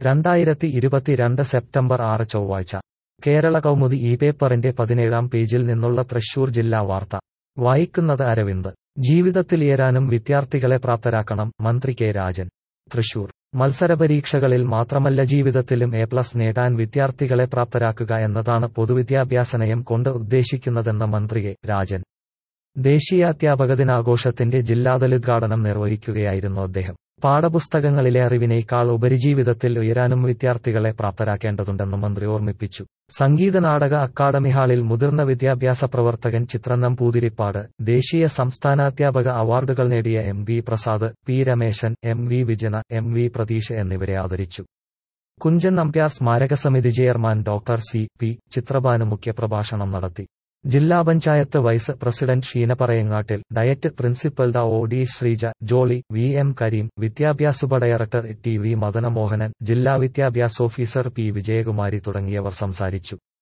രണ്ടായിരത്തി ഇരുപത്തിരണ്ട് സെപ്റ്റംബർ ആറ് ചൊവ്വാഴ്ച കേരള കൗമുദി ഈ പേപ്പറിന്റെ പതിനേഴാം പേജിൽ നിന്നുള്ള തൃശൂർ ജില്ലാ വാർത്ത വായിക്കുന്നത് അരവിന്ദ് ജീവിതത്തിലുയരാനും വിദ്യാർത്ഥികളെ പ്രാപ്തരാക്കണം മന്ത്രി കെ രാജൻ തൃശൂർ മത്സരപരീക്ഷകളിൽ മാത്രമല്ല ജീവിതത്തിലും എ പ്ലസ് നേടാൻ വിദ്യാർത്ഥികളെ പ്രാപ്തരാക്കുക എന്നതാണ് പൊതുവിദ്യാഭ്യാസ നയം കൊണ്ട് ഉദ്ദേശിക്കുന്നതെന്ന് മന്ത്രി കെ രാജൻ ദേശീയാധ്യാപക ദിനാഘോഷത്തിന്റെ ജില്ലാതല ഉദ്ഘാടനം നിർവഹിക്കുകയായിരുന്നു അദ്ദേഹം പാഠപുസ്തകങ്ങളിലെ അറിവിനേക്കാൾ ഉപരിജീവിതത്തിൽ ഉയരാനും വിദ്യാർത്ഥികളെ പ്രാപ്തരാക്കേണ്ടതുണ്ടെന്ന് മന്ത്രി ഓർമ്മിപ്പിച്ചു സംഗീത നാടക അക്കാദമി ഹാളിൽ മുതിർന്ന വിദ്യാഭ്യാസ പ്രവർത്തകൻ ചിത്രന്നം പൂതിരിപ്പാട് ദേശീയ സംസ്ഥാനാധ്യാപക അവാർഡുകൾ നേടിയ M V Prasad P Rameshan M V Vijana M V Pratheesh എന്നിവരെ ആദരിച്ചു കുഞ്ചൻ നമ്പ്യാർ സ്മാരക സമിതി chairman doctor C P Chithrabhanu മുഖ്യപ്രഭാഷണം നടത്തി ജില്ലാ panchayat vice president Sheena Parayangattil diet principal ഡ O D Sreeja Jolly V M Kareem വിദ്യാഭ്യാസ ഡയറക്ടർ ടി വി മദനമോഹനൻ ജില്ലാ വിദ്യാഭ്യാസ ഓഫീസർ പി വിജയകുമാരി തുടങ്ങിയവർ സംസാരിച്ചു